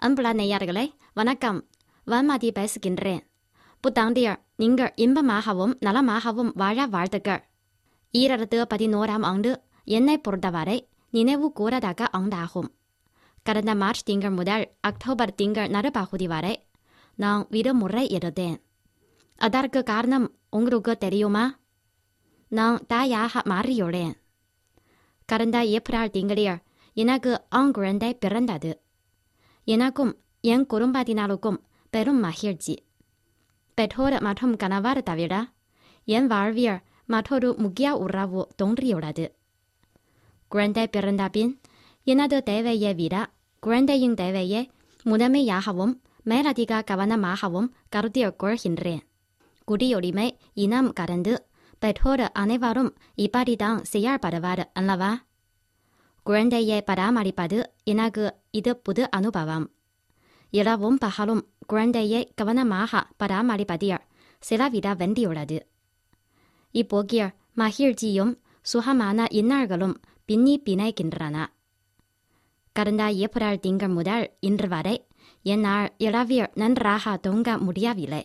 அன்புள்ள நேயர்களே வணக்கம் வான்மதி பேசுகின்றேன் புத்தாண்டில் நீங்கள் இன்பமாகவும் நலமாகவும் வாழ வாழ்த்துக்கள் ஈரத்து பதினோராம் ஆண்டு என்னை பொறுத்தவரை நினைவு கூறத்தக்க ஆண்டாகும் கடந்த மார்ச் திங்கள் முதல் அக்டோபர் திங்கள் நடுப்பகுதி வரை நான் விடுமுறை எடுத்தேன் அதற்கு காரணம் உங்களுக்கு தெரியுமா நான் தாயாக மாறியுள்ளேன் கடந்த ஏப்ரல் திங்களில் எனக்கு ஆண் குழந்தை பிறந்தது எனக்கும் என் குடும்பத்தினருக்கும் பெரும் மகிழ்ச்சி பெற்றோர் மற்றும் கணவர் தவிர என் வாழ்வில் மற்றொரு முக்கிய உறவு தோன்றியுள்ளது குழந்தை பிறந்த பின் எனது தேவையை விட குழந்தையின் தேவையை முதன்மையாகவும் மேலதிக கவனமாகவும் கருத்தில் கொள்கின்றேன் குடியுரிமை இனம் கடந்து பெற்றோர் அனைவரும் இப்படித்தான் செயல்படுவார் அல்லவா குழந்தையை பராமரிப்பது எனக்கு இது புது அனுபவம் இரவும் பகலும் குழந்தையை கவனமாக பராமரிப்பதில் செலவிட வேண்டியுள்ளது இப்போக்கில் மகிழ்ச்சியும் சுகமான இன்னல்களும் பின்னி பிணைக்கின்றன கடந்த ஏப்ரல் திங்கள் முதல் இன்று வரை என்னால் இரவில் நன்றாக தூங்க முடியவில்லை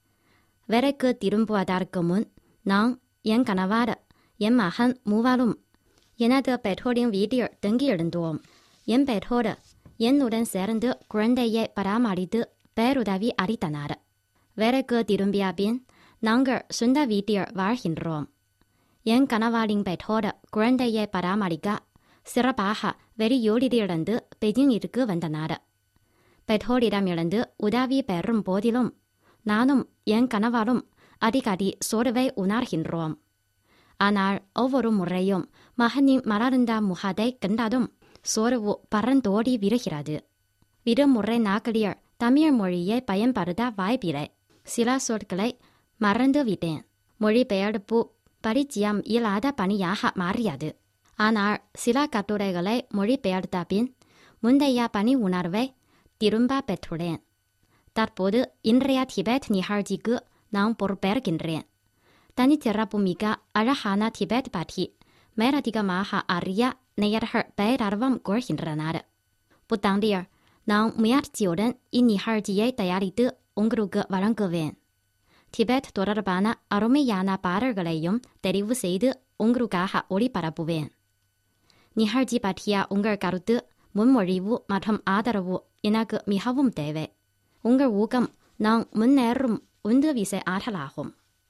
வேலைக்கு திரும்புவதற்கு முன் நான் என் கணவர் என் மகன் மூவரும் எனது பெற்றோரின் வீட்டில் தங்கியிருந்தோம் என் பெற்றோர் என்னுடன் சேர்ந்து குழந்தையை பராமரித்து பேருதவி அளித்தனர் வேலைக்கு திரும்பிய பின் நாங்கள் சொந்த வீட்டில் வாழ்கின்றோம் என் கணவரின் பெற்றோர் குழந்தையை பராமரிக்க சிறப்பாக வெளியூரிலிருந்து பெஜிங்கிற்கு வந்தனர் பெற்றோரிடமிருந்து உதவி பெறும் போதிலும் நானும் என் கணவரும் அடிக்கடி சோர்வை உணர்கின்றோம் ஆனால் ஒவ்வொரு முறையும் மகனின் மலர்ந்த முகத்தை கண்டதும் சோர்வு பறந்தோடி விடுகிறது விடுமுறை நாட்களில் தமிழ் மொழியை பயன்படுத்த வாய்ப்பில்லை சில சொற்களை மறந்துவிட்டேன் மொழிபெயர்ப்பு பரிச்சயம் இல்லாத பணியாக மாறியது ஆனால் சில கட்டுரைகளை மொழிபெயர்த்த பின் முந்தைய பணி உணர்வை திரும்ப பெற்றுள்ளேன் தற்போது இன்றைய திபெத் நிகழ்ச்சிக்கு நான் பொறுப்பேற்கின்றேன் தனிச்சிறப்புமிக்க அழகான திபெத் பற்றி மேலதிகமாக அறிய நேயர்கள் பேரார்வம் கொள்கின்றனர் புத்தாண்டில் நான் முயற்சியுடன் இந்நிகழ்ச்சியை தயாரித்து உங்களுக்கு வழங்குவேன் திபெத் தொடர்பான அருமையான பாடல்களையும் தெரிவு செய்து உங்களுக்காக ஒளிபரப்புவேன் நிகழ்ச்சி பற்றிய உங்கள் கருத்து முன்மொழிவு மற்றும் ஆதரவு எனக்கு மிகவும் தேவை உங்கள் ஊக்கம் நான் முன்னேறும் உந்து விசை ஆற்றலாகும்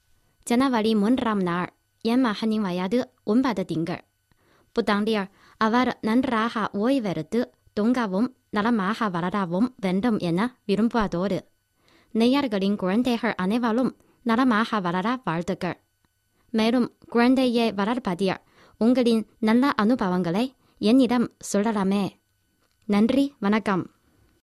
ஜனவரி மூன்றாம் நாள் என் மகனின் வயது ஒன்பது திங்கள் புத்தாண்டில் அவர் நன்றாக ஓய்வெடுத்து தூங்கவும் நலமாக வளரவும் வேண்டும் என விரும்புவதோடு நேயர்களின் குழந்தைகள் அனைவரும் நலமாக வளர வாழ்த்துக்கள் மேலும் குழந்தையை வளர்ப்பதில் உங்களின் நல்ல அனுபவங்களை என்னிடம் சொல்லலாமே நன்றி வணக்கம்